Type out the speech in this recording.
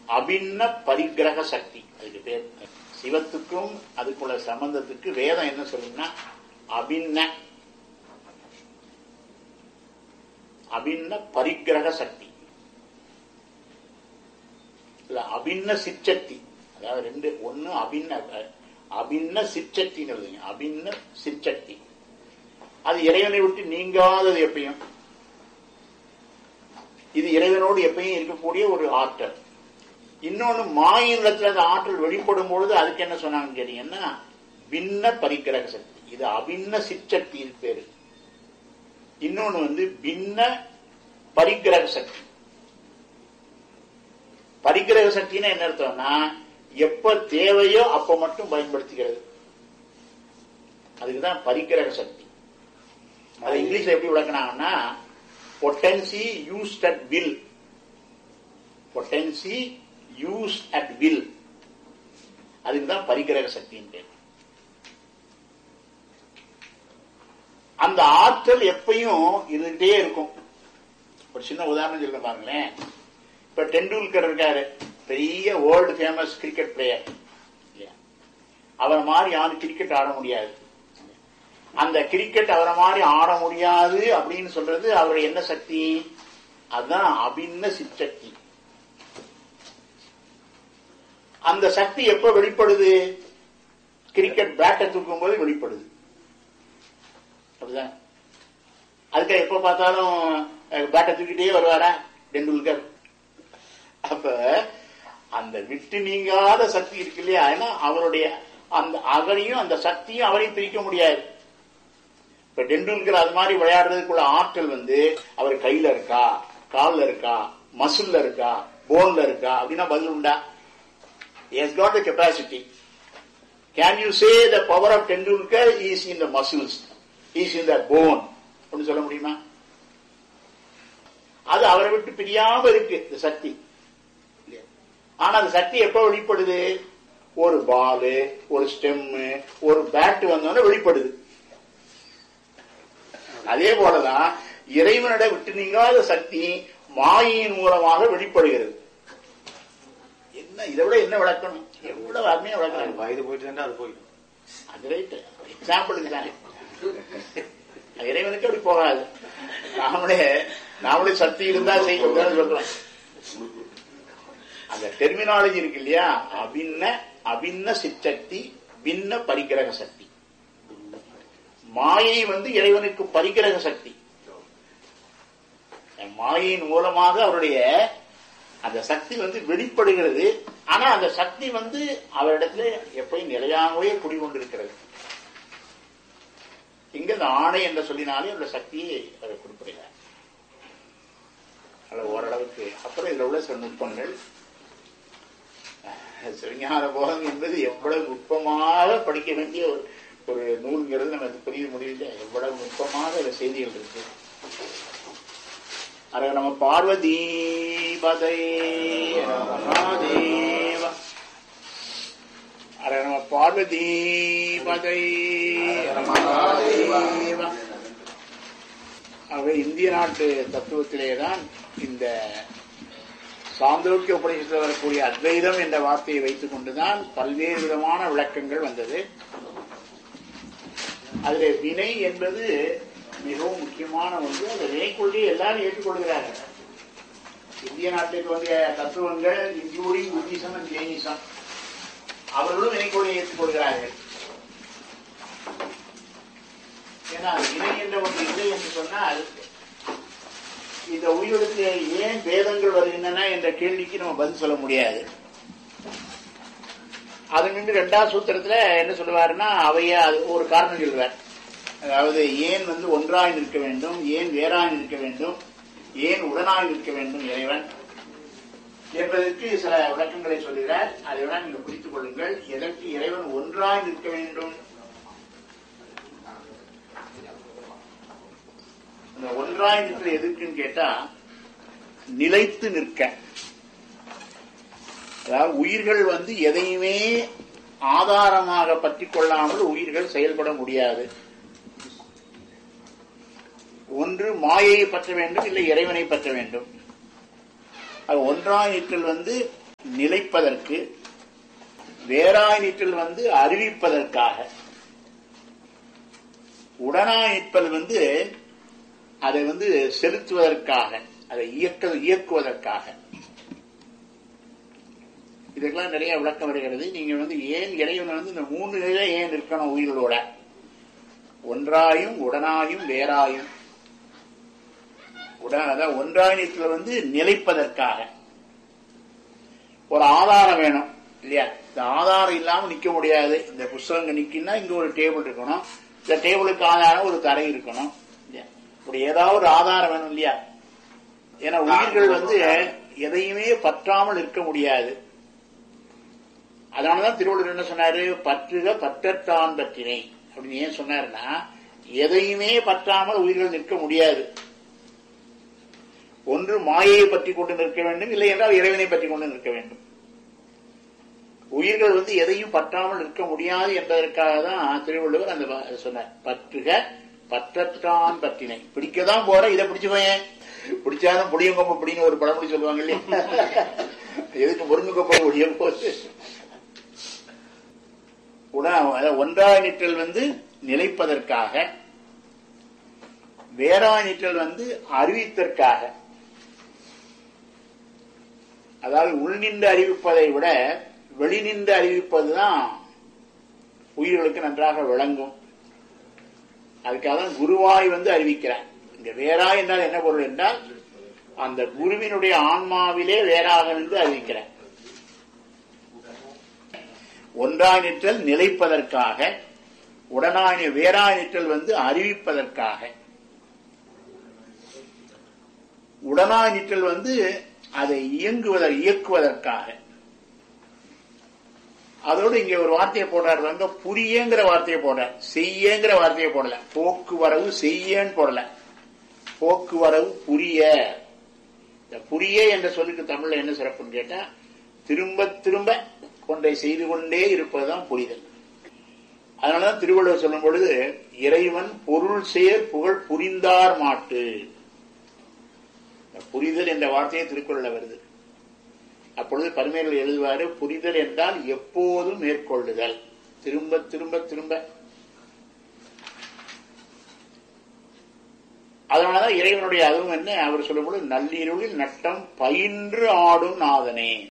அபின்ன பரிகிரக சக்தி அதுக்கு பேர் சிவத்துக்கும் அதுக்குள்ள சம்பந்தத்துக்கு வேதம் என்ன சொல்லுன்னா அபின்ன அபின்ன பரிகிரக சக்தி இல்ல அபின்ன சிற்சக்தி அதாவது ரெண்டு ஒண்ணு அபின்ன அபின்ன சிற்சக்திங்கிறது அபின்ன சிற்சக்தி அது இறைவனை விட்டு நீங்காதது எப்பயும் இது இறைவனோடு எப்பயும் இருக்கக்கூடிய ஒரு ஆற்றல் இன்னொன்னு மாயினத்துல அந்த ஆற்றல் வெளிப்படும் பொழுது அதுக்கு என்ன சொன்னாங்கன்னு கேட்டீங்கன்னா பின்ன பரிக்கிரக சக்தி இது அபின்ன சிற்சக்தி பேரு இன்னொன்னு வந்து பின்ன பரிக்கிரக சக்தி பரிக்கிரக சக்தின்னா என்ன அர்த்தம்னா எப்ப தேவையோ அப்ப மட்டும் பயன்படுத்திக்கிறது அதுக்குதான் பரிக்கிரக சக்தி அது இங்கிலீஷ்ல எப்படி விளக்குனாங்கன்னா potency used at will potency use at will அதுக்கு தான் பரிகிரக சக்தின்னு பேர் அந்த ஆற்றல் எப்பயும் இருந்துகிட்டே இருக்கும் ஒரு சின்ன உதாரணம் சொல்ல பாருங்களேன் இப்ப டெண்டுல்கர் இருக்காரு பெரிய வேர்ல்டு ஃபேமஸ் கிரிக்கெட் பிளேயர் அவரை மாதிரி யாரும் கிரிக்கெட் ஆட முடியாது அந்த கிரிக்கெட் அவரை மாதிரி ஆட முடியாது அப்படின்னு சொல்றது அவருடைய என்ன சக்தி அதுதான் அபின்ன சிற்சக்தி அந்த சக்தி எப்ப வெளிப்படுது கிரிக்கெட் பேட்டை தூக்கும் போது வெளிப்படுது அப்படிதான் அதுக்கு எப்ப பார்த்தாலும் பேட்டை தூக்கிட்டே வருவாரா டெண்டுல்கர் அப்ப அந்த விட்டு நீங்காத சக்தி இருக்கு இல்லையா ஏன்னா அவருடைய அந்த அவரையும் அந்த சக்தியும் அவரையும் பிரிக்க முடியாது இப்ப டெண்டுல்கர் அது மாதிரி விளையாடுறதுக்குள்ள ஆற்றல் வந்து அவர் கையில இருக்கா கால்ல இருக்கா மசில்ல இருக்கா போன்ல இருக்கா அப்படின்னா பதில் உண்டா He has got the capacity. Can you say the power of Tendulkar is in the muscles, is in the bone? அப்படின்னு சொல்ல முடியுமா அது அவரை விட்டு பிரியாம இருக்கு இந்த சக்தி ஆனா அந்த சக்தி எப்ப வெளிப்படுது ஒரு பாலு ஒரு ஸ்டெம்மு ஒரு பேட் வந்தோடனே வெளிப்படுது அதே போலதான் இறைவனிட விட்டு நீங்காத சக்தி மாயின் மூலமாக வெளிப்படுகிறது என்ன இதை விட என்ன விளக்கணும் எவ்வளவு அருமையா விளக்கணும் வயது போயிட்டு தானே அது போயிடும் அது ரைட் எக்ஸாம்பிளுக்கு தானே இறைவனுக்கு அப்படி போகாது நாமளே நாமளே சக்தி இருந்தா செய்யக்கூடாது சொல்றோம் அந்த டெர்மினாலஜி இருக்கு இல்லையா அபின்ன அபின்ன சிற்சக்தி பின்ன பரிகிரக சக்தி மாயை வந்து இறைவனுக்கு பரிகிரக சக்தி மாயின் மூலமாக அவருடைய அந்த சக்தி வந்து வெளிப்படுகிறது ஆனா அந்த சக்தி வந்து அவரிடத்துல எப்பயும் நிலையாகவே குடிகொண்டிருக்கிறது இங்க இந்த ஆணை என்ற சொல்லினாலே அந்த சக்தியை அவர் குறிப்பிடுகிறார் அது ஓரளவுக்கு அப்புறம் இதுல உள்ள சில நுட்பங்கள் சிவஞான போகம் என்பது எவ்வளவு நுட்பமாக படிக்க வேண்டிய ஒரு ஒரு நூல்ங்கிறது நமக்கு புரிய முடியல எவ்வளவு நுட்பமாக அதுல செய்திகள் இருக்கு அர நம பார்வதி பதை மகாதேவ அர நம பார்வதி பதை மகாதேவ ஆகவே இந்திய நாட்டு தத்துவத்திலே தான் இந்த சாந்தோக்கிய உபநிஷத்தில் வரக்கூடிய அத்வைதம் என்ற வார்த்தையை வைத்துக் கொண்டுதான் பல்வேறு விதமான விளக்கங்கள் வந்தது அதில் வினை என்பது மிகவும் முக்கியமான ஒன்று அந்த வினைக்கொள்கையை எல்லாரும் ஏற்றுக்கொள்கிறார்கள் இந்திய நாட்டிற்கு வந்த தத்துவங்கள் இன்க்ளூடிங் புத்திசம் அண்ட் ஜெயினிசம் அவர்களும் வினைக்கொள்கையை ஏற்றுக்கொள்கிறார்கள் ஏன்னா வினை என்ற ஒன்று இல்லை என்று சொன்னால் இந்த உயிருக்கு ஏன் வேதங்கள் வருகின்றன என்ற கேள்விக்கு நம்ம பதில் சொல்ல முடியாது அது நின்று ரெண்டாவது சூத்திரத்துல என்ன சொல்லுவாருன்னா அவைய அது ஒரு காரணம் சொல்லுவார் அதாவது ஏன் வந்து ஒன்றாய் நிற்க வேண்டும் ஏன் வேறாய் நிற்க வேண்டும் ஏன் உடனாய் நிற்க வேண்டும் இறைவன் என்பதற்கு சில விளக்கங்களை சொல்கிறார் அதை விட நீங்கள் பிடித்துக் கொள்ளுங்கள் எதற்கு இறைவன் ஒன்றாய் நிற்க வேண்டும் அந்த ஒன்றாய் நிற்கிற எதுக்குன்னு கேட்டா நிலைத்து நிற்க அதாவது உயிர்கள் வந்து எதையுமே ஆதாரமாக பற்றி கொள்ளாமல் உயிர்கள் செயல்பட முடியாது ஒன்று மாயையை பற்ற வேண்டும் இல்லை இறைவனை பற்ற வேண்டும் அது ஒன்றாய் நிற்றல் வந்து நிலைப்பதற்கு வேறாய் நிற்றல் வந்து அறிவிப்பதற்காக உடனாய் நிற்பல் வந்து அதை வந்து செலுத்துவதற்காக அதை இயக்க இயக்குவதற்காக இதுக்கெல்லாம் நிறைய விளக்கம் வருகிறது நீங்க வந்து ஏன் இறைவன் வந்து இந்த மூணு நிலை ஏன் இருக்கணும் உயிர்களோட ஒன்றாயும் உடனாயும் வேறாயும் உடன் அதாவது ஒன்றாயத்தில் வந்து நிலைப்பதற்காக ஒரு ஆதாரம் வேணும் இல்லையா இந்த ஆதாரம் இல்லாம நிக்க முடியாது இந்த புஸ்தகம் நிக்கினா இங்க ஒரு டேபிள் இருக்கணும் இந்த டேபிளுக்கு ஆதாரம் ஒரு தரை இருக்கணும் இல்லையா இப்படி ஏதாவது ஒரு ஆதாரம் வேணும் இல்லையா ஏன்னா உயிர்கள் வந்து எதையுமே பற்றாமல் இருக்க முடியாது அதனாலதான் திருவள்ளுவர் என்ன சொன்னாரு பற்றுக பற்றத்தான் பற்றினை அப்படின்னு ஏன் சொன்னாருன்னா எதையுமே பற்றாமல் உயிர்கள் நிற்க முடியாது ஒன்று மாயையை பற்றி கொண்டு நிற்க வேண்டும் இல்லை என்றால் இறைவனை பற்றி கொண்டு நிற்க வேண்டும் உயிர்கள் வந்து எதையும் பற்றாமல் இருக்க முடியாது என்பதற்காக தான் திருவள்ளுவர் அந்த வ- சொன்னார் பற்றுக பற்றத்தான் பற்றினை பிடிக்கதான் போற இதை பிடிச்சுக்கோயேன் பிடிச்சாலும் புளியங்கொம்பு அப்படின்னு ஒரு பழமொழி சொல்லுவாங்க இல்லையா எதுக்கு முருங்கை ஒழிய போது உடா அதாவது ஒன்றாய் நிற்றல் வந்து நிலைப்பதற்காக வேறாய் நிற்றல் வந்து அறிவித்தற்காக அதாவது உள்நின்று அறிவிப்பதை விட வெளிநின்று அறிவிப்பதுதான் உயிர்களுக்கு நன்றாக விளங்கும் அதுக்காக தான் குருவாய் வந்து அறிவிக்கிறார் இங்க வேறாய் என்றால் என்ன பொருள் என்றால் அந்த குருவினுடைய ஆன்மாவிலே வேறாக நின்று அறிவிக்கிறார் ஒன்றாய் நிற்றல் நிலைப்பதற்காக உடனாய் வேறாய் நிற்றல் வந்து அறிவிப்பதற்காக உடனாய் நிற்றல் வந்து அதை இயங்குவத இயக்குவதற்காக அதோடு இங்க ஒரு வார்த்தையை போடுறாரு வந்து புரியங்கிற வார்த்தையை போடுறார் செய்யங்கிற வார்த்தையை போடல போக்குவரவு செய்யன்னு போடல போக்குவரவு புரிய இந்த புரிய என்ற சொல்லுக்கு தமிழ்ல என்ன சிறப்புன்னு கேட்டா திரும்ப திரும்ப கொண்டை செய்து கொண்டே இருப்பதுதான் புரிதல் அதனாலதான் திருவள்ளுவர் சொல்லும் பொழுது இறைவன் பொருள் சேர் புகழ் புரிந்தார் மாட்டு இந்த புரிதல் என்ற வார்த்தையே திருக்குறள்ல வருது அப்பொழுது பரிமையில் எழுதுவாரு புரிதல் என்றால் எப்போதும் மேற்கொள்ளுதல் திரும்ப திரும்ப திரும்ப அதனாலதான் இறைவனுடைய அதுவும் என்ன அவர் சொல்லும் பொழுது நள்ளிருளில் நட்டம் பயின்று ஆடும் நாதனே